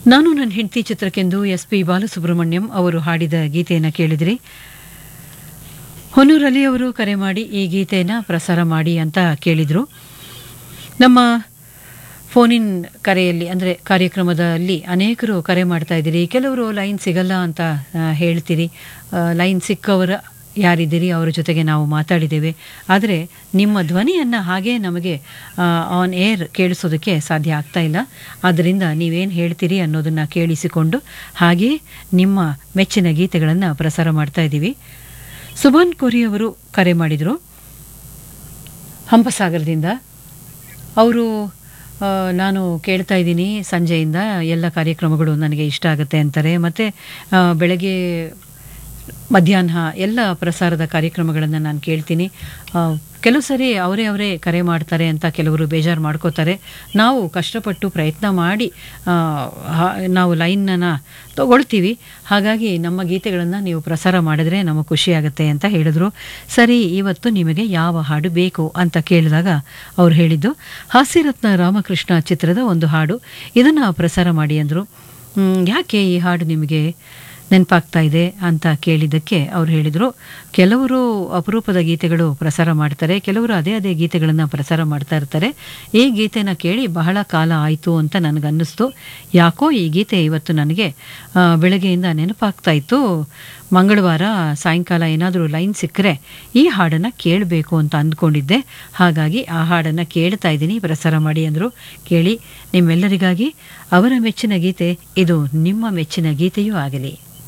ನಾನು ನನ್ನ ಹೆಂಡತಿ ಚಿತ್ರಕ್ಕೆಂದು ಎಸ್ ಪಿ ಬಾಲಸುಬ್ರಹ್ಮಣ್ಯಂ ಅವರು ಹಾಡಿದ ಗೀತೆಯನ್ನು ಕೇಳಿದ್ರಿ ಹೊನ್ನೂರ್ ಅಲಿ ಅವರು ಕರೆ ಮಾಡಿ ಈ ಗೀತೆಯನ್ನು ಪ್ರಸಾರ ಮಾಡಿ ಅಂತ ಕೇಳಿದರು ನಮ್ಮ ಫೋನಿನ್ ಕರೆಯಲ್ಲಿ ಅಂದರೆ ಕಾರ್ಯಕ್ರಮದಲ್ಲಿ ಅನೇಕರು ಕರೆ ಮಾಡ್ತಾ ಇದ್ದೀರಿ ಕೆಲವರು ಲೈನ್ ಸಿಗಲ್ಲ ಅಂತ ಆ, ಹೇಳ್ತೀರಿ ಆ, ಲೈನ್ ಸಿಕ್ಕವರ ಯಾರಿದ್ದೀರಿ ಅವರ ಜೊತೆಗೆ ನಾವು ಮಾತಾಡಿದ್ದೇವೆ ಆದರೆ ನಿಮ್ಮ ಧ್ವನಿಯನ್ನು ಹಾಗೇ ನಮಗೆ ಆನ್ ಏರ್ ಕೇಳಿಸೋದಕ್ಕೆ ಸಾಧ್ಯ ಆಗ್ತಾ ಇಲ್ಲ ಆದ್ದರಿಂದ ನೀವೇನು ಹೇಳ್ತೀರಿ ಅನ್ನೋದನ್ನು ಕೇಳಿಸಿಕೊಂಡು ಹಾಗೇ ನಿಮ್ಮ ಮೆಚ್ಚಿನ ಗೀತೆಗಳನ್ನು ಪ್ರಸಾರ ಮಾಡ್ತಾ ಇದ್ದೀವಿ ಸುಭಾನ್ ಕೋರಿ ಅವರು ಕರೆ ಮಾಡಿದರು ಹಂಪಸಾಗರದಿಂದ ಅವರು ಆ, ನಾನು ಕೇಳ್ತಾ ಇದ್ದೀನಿ ಸಂಜೆಯಿಂದ ಎಲ್ಲ ಕಾರ್ಯಕ್ರಮಗಳು ನನಗೆ ಇಷ್ಟ ಆಗುತ್ತೆ ಅಂತಾರೆ ಮತ್ತು ಬೆಳಗ್ಗೆ ಮಧ್ಯಾಹ್ನ ಎಲ್ಲ ಪ್ರಸಾರದ ಕಾರ್ಯಕ್ರಮಗಳನ್ನು ನಾನು ಕೇಳ್ತೀನಿ ಆ, ಕೆಲವು ಸರಿ ಅವರೇ ಅವರೇ ಕರೆ ಮಾಡ್ತಾರೆ ಅಂತ ಕೆಲವರು ಬೇಜಾರು ಮಾಡ್ಕೋತಾರೆ ನಾವು ಕಷ್ಟಪಟ್ಟು ಪ್ರಯತ್ನ ಮಾಡಿ ಆ, ಹ- ನಾವು ಲೈನನ್ನು ತಗೊಳ್ತೀವಿ ಹಾಗಾಗಿ ನಮ್ಮ ಗೀತೆಗಳನ್ನು ನೀವು ಪ್ರಸಾರ ಮಾಡಿದ್ರೆ ನಮಗೆ ಖುಷಿಯಾಗುತ್ತೆ ಅಂತ ಹೇಳಿದ್ರು ಸರಿ ಇವತ್ತು ನಿಮಗೆ ಯಾವ ಹಾಡು ಬೇಕು ಅಂತ ಕೇಳಿದಾಗ ಅವ್ರು ಹೇಳಿದ್ದು ಹಾಸ್ಯರತ್ನ ರಾಮಕೃಷ್ಣ ಚಿತ್ರದ ಒಂದು ಹಾಡು ಇದನ್ನು ಪ್ರಸಾರ ಮಾಡಿ ಅಂದರು "ಮ್, ಯಾಕೆ ಈ ಹಾಡು ನಿಮಗೆ ನೆನಪಾಗ್ತಾ ಇದೆ ಅಂತ ಕೇಳಿದ್ದಕ್ಕೆ ಅವ್ರು ಹೇಳಿದರು ಕೆಲವರು ಅಪರೂಪದ ಗೀತೆಗಳು ಪ್ರಸಾರ ಮಾಡ್ತಾರೆ ಕೆಲವರು ಅದೇ ಅದೇ ಗೀತೆಗಳನ್ನು ಪ್ರಸಾರ ಮಾಡ್ತಾ ಇರ್ತಾರೆ ಈ ಗೀತೆನ ಕೇಳಿ ಬಹಳ ಕಾಲ ಆಯಿತು ಅಂತ ನನಗನ್ನಿಸ್ತು ಯಾಕೋ ಈ ಗೀತೆ ಇವತ್ತು ನನಗೆ ಆ, ಬೆಳಗ್ಗೆಯಿಂದ ನೆನಪಾಗ್ತಾ ಇತ್ತು ಮಂಗಳವಾರ ಸಾಯಂಕಾಲ ಏನಾದರೂ ಲೈನ್ ಸಿಕ್ಕರೆ ಈ ಹಾಡನ್ನು ಕೇಳಬೇಕು ಅಂತ ಅಂದ್ಕೊಂಡಿದ್ದೆ ಹಾಗಾಗಿ ಆ ಹಾಡನ್ನು ಕೇಳ್ತಾ ಇದ್ದೀನಿ ಪ್ರಸಾರ ಮಾಡಿ ಅಂದರು ಕೇಳಿ ನಿಮ್ಮೆಲ್ಲರಿಗಾಗಿ ಅವರ ಮೆಚ್ಚಿನ ಗೀತೆ ಇದು ನಿಮ್ಮ ಮೆಚ್ಚಿನ ಗೀತೆಯೂ ಆಗಲಿ